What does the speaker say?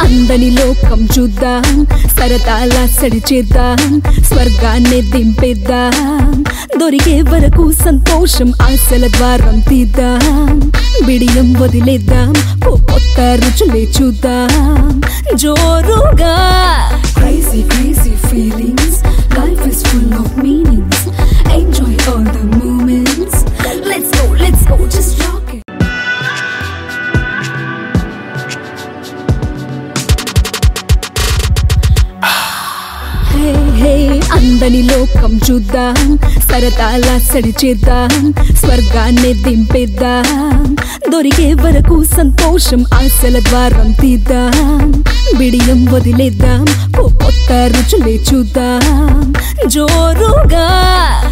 అందని లోకం చూద్దాం సరదాల సడి చేద్దాం స్వర్గాన్ని దింపేద్దాం దొరికే వరకు సంతోషం ఆశల ద్వారం తీద్దాం బిడియం వదిలేద్దాం ఓ కొత్త రుచులే చూద్దాం జోరుగా Crazy, crazy feelings. Life is full of meanings. Enjoy all the moments. Let's go, let's go, just rock it. హే హే అందని లోకం చూద్దాం సరదాల సడి చేద్దాం స్వర్గాన్ని దింపేద్దాం దొరికే వరకు సంతోషం ఆశల ద్వారం తీద్దాం బిడియం వదిలేద్దాం ఓ కొత్త రుచులే చూద్దాం జోరుగా